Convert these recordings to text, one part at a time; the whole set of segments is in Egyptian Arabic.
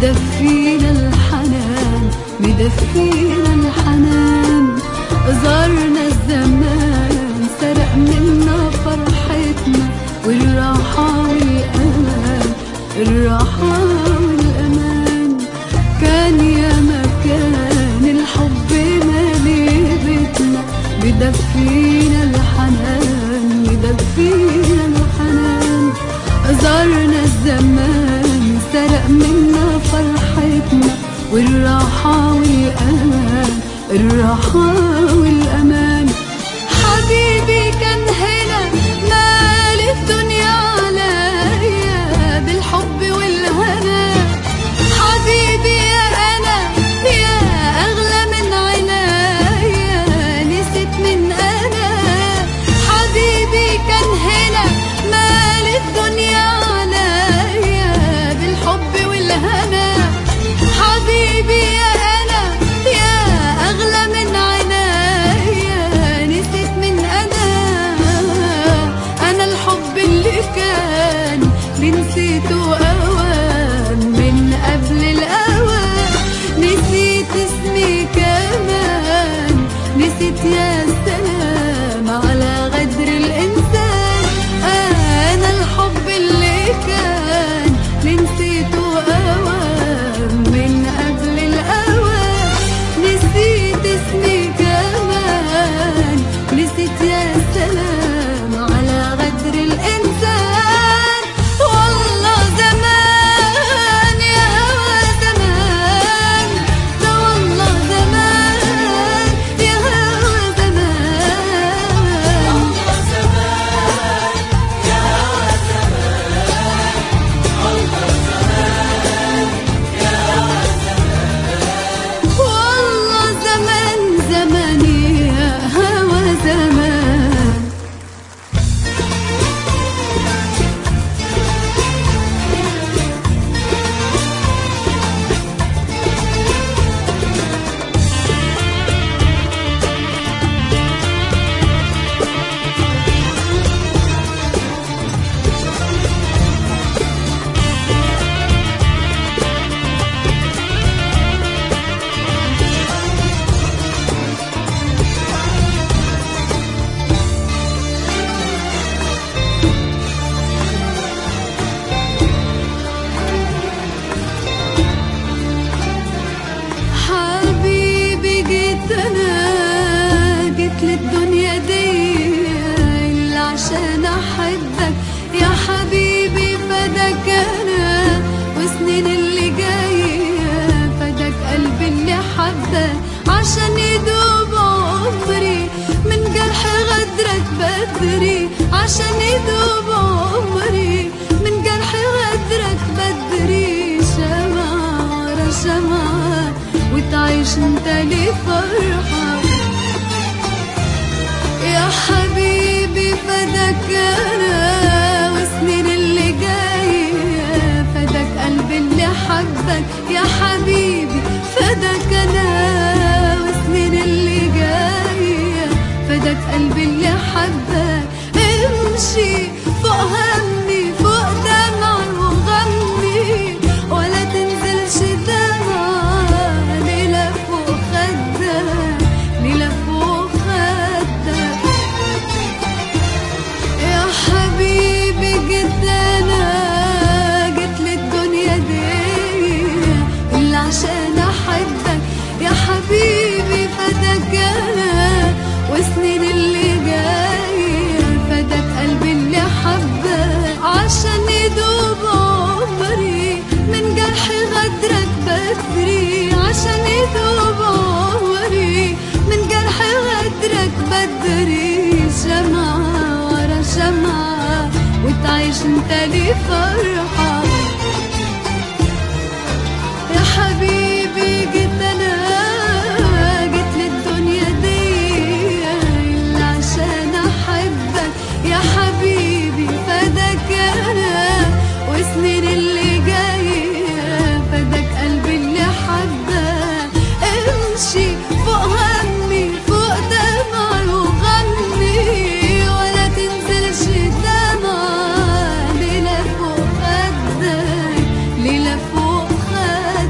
مدفينا الحنان مدفينا الحنان زارنا الزمان سرق منا فرحتنا والراحة والأمان الراحة والأمان كان يا مكان الحب مالي بيتنا مدفينا الحنان مدفينا الحنان زارنا الزمان سرق منا فرحتنا والراحة والأمان الراحة والأمان حبيبي كان هنا مال الدنيا عليا بالحب والهنا حبيبي يا أنا يا أغلى من عنايا نسيت من أنا حبيبي كان هنا مال الدنيا عليا بالحب والهنا حبيبي يا أنا يا أغلى من عنايا نسيت من أنا أنا الحب اللي كان اللي نسيته أوان من قبل الأوان نسيت اسمي كمان نسيت يا سلام على غدر الإنسان أنا الحب اللي كان اللي نسيته أوان من قبل الأوان نسيت اسمي كمان نسيت يا سلام على غدر الإنسان والله زمان يا هوى زمان ده والله زمان يا هوى زمان والله زمان زمان يا هوى زمان حبيبي جيت انا جيت للدنيا دي اللي عشان احبك يا حبيبي فداك انا وسنين اللي جايه فداك قلبي اللي حبك عشان يدوب عمري من جرح غدرك بدري عشان يدوب عمري من جرح غدرك بدري شمعة ورا شمعة وتعيش انت لي فرحة يا حبيبي فداك انا وسنين اللي جاية فداك قلبي اللي حبك يا حبيبي فداك انا وسنين اللي جاية فداك قلبي اللي حبك امشي فوق همي فوق دمعي وغمي ولا تنزلش دمعة ليلة فوق خدك ليلة فوق خدك يا حبيبي جيت انا جيت للدنيا دي اللي عشان احبك يا حبيبي فداك انا وسنين اللي جايه فداك قلبي اللي حبك عشان يدوب عمري من جرح غدرك بدري عشان يدوب عمري من جرح غدرك بدري شمعة ورا شمعة وتعيش انت لي فرحة يا حبيبي جيت انا جيت للدنيا دي اللي عشان احبك يا حبيبي فداك انا وسنين اللي جايه فداك قلبي اللي حبك امشي فوق همي فوق دمعي وغني ولا تنزلش دمعة ليلة فوق خدك ليلة فوق خدك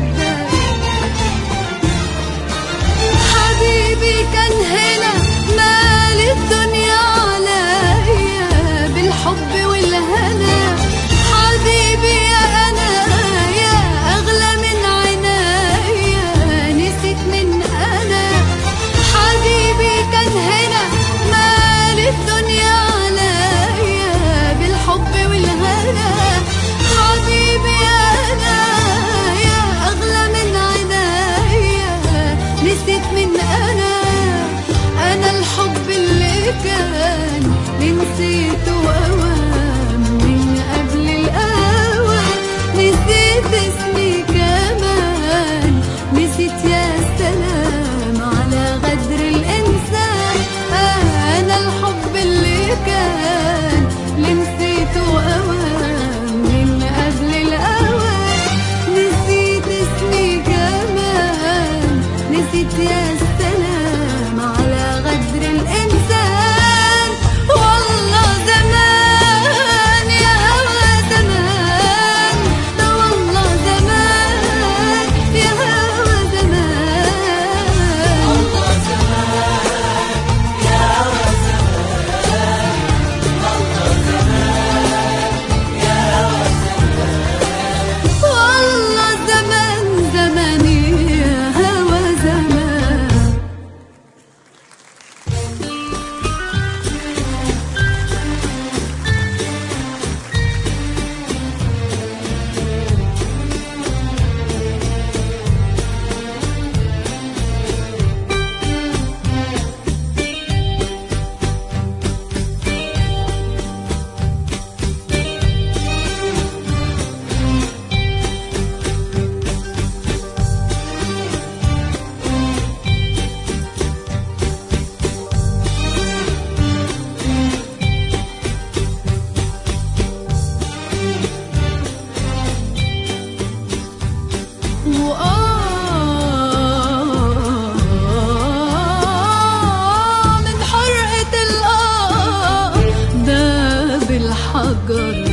وآه من حرقة الآه داب الحجر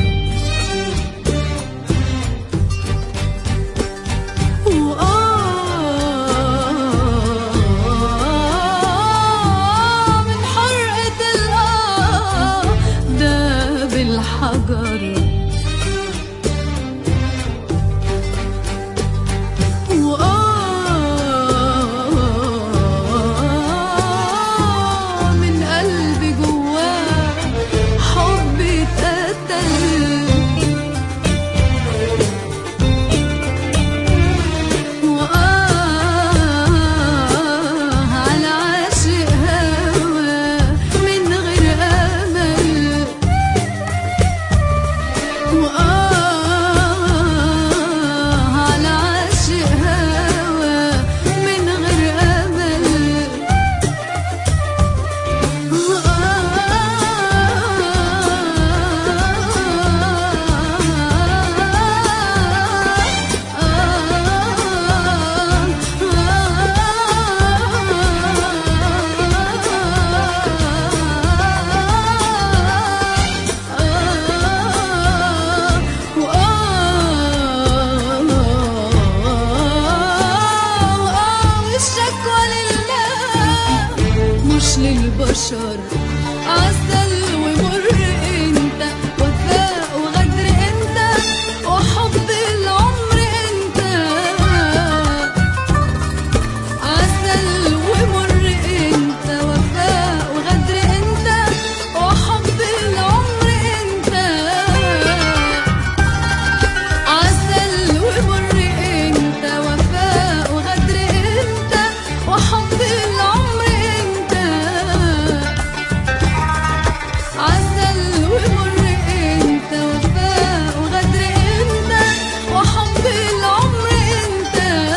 وآه من حرقة الآه داب الحجر وآه من قلبي جواه حبي اتقتل وآه على عاشق هوا من غير أمل وآه على عاشق هوا من غير أمل والشكوى لله مش للبشر عسل ومر انت وفاء وغدر انت وحب العمر انت عسل ومر انت وفاء وغدر انت وحب العمر انت عسل ومر انت وفاء وغدر انت وحب العمر انت عسل ومر انت وفاء وغدر انت وحب العمر انت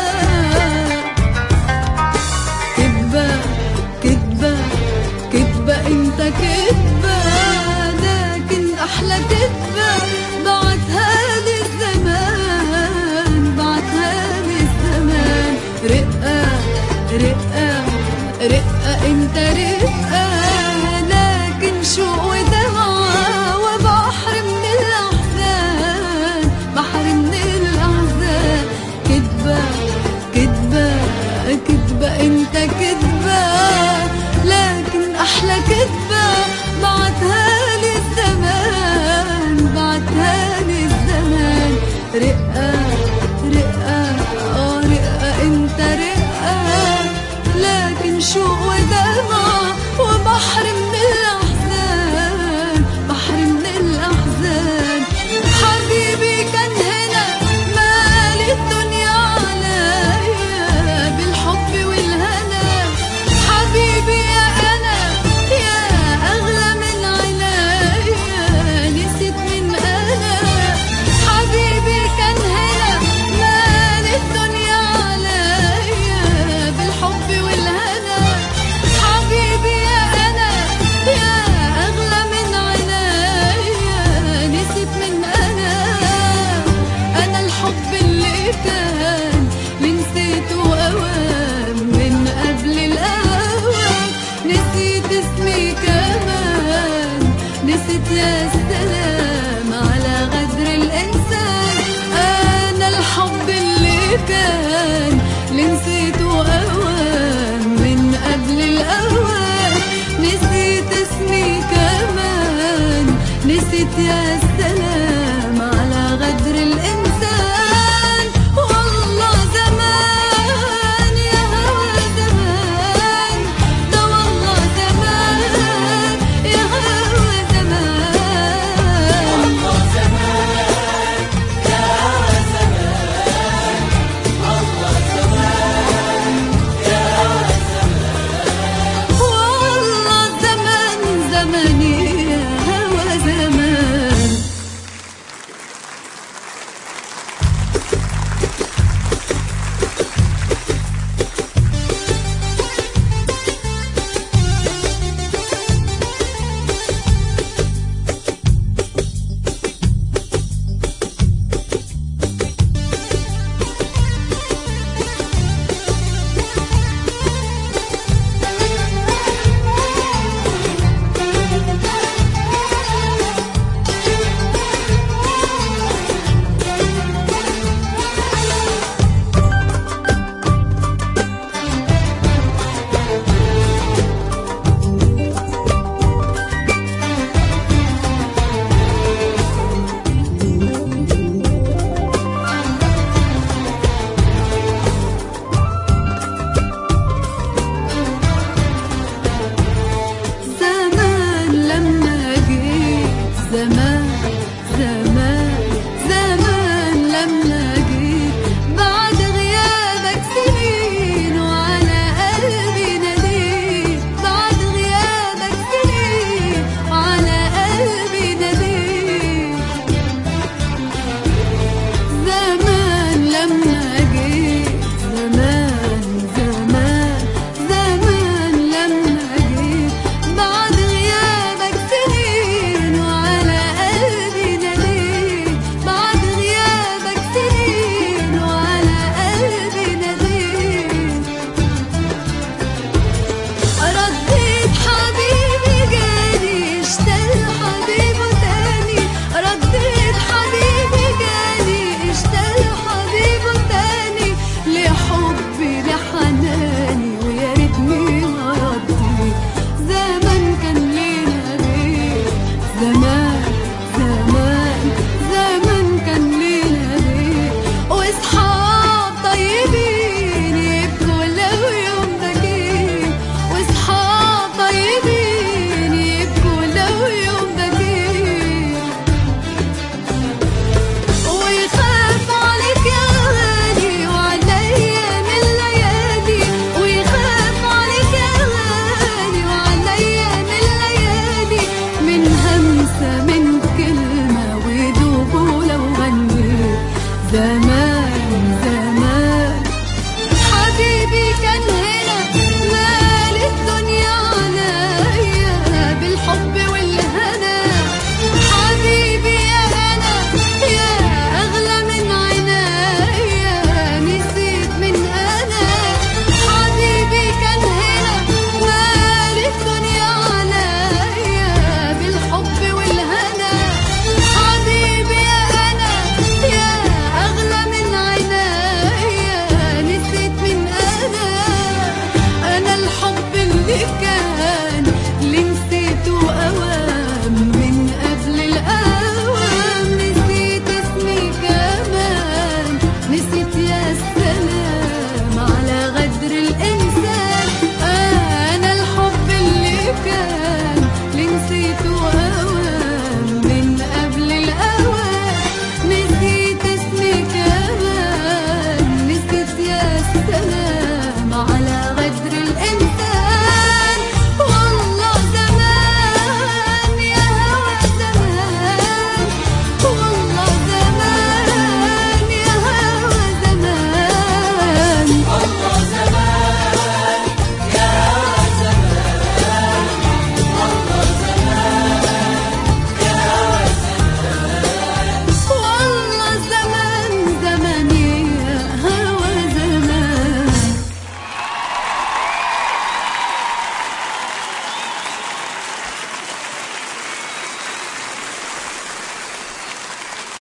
كدبة كدبة كدبة انت كدبة لكن احلى كدبة بعتها لي الزمان بعتها لي الزمان رقة رقة رقة انت رقة لكن شوق ودمعة وبحر من الاحزان بحر من الاحزان كدبة كدبة كدبة انت كدبة لكن احلى كدبة بعتها لي الزمان بعتها لي الزمان رقة رقة اه رقة انت رقة لكن شوق ودمع وبحر من الاحزان بحر من الاحزان حبيبي كان هنا مال الدنيا عليا بالحب والهنا حبيبي يا انا يا اغلى من عينيا نسيت من انا حبيبي كان هنا مال الدنيا عليا بالحب والهنا حبيبي يا انا يا اغلى من عينيا نسيت من انا انا الحب اللي كان اللي نسيته اوام من قبل الاوام نسيت اسمي كمان نسيت يا سلام على غدر الانسان انا الحب اللي كان اللي نسيته اوام من قبل الاوام نسيت اسمي كمان نسيت يا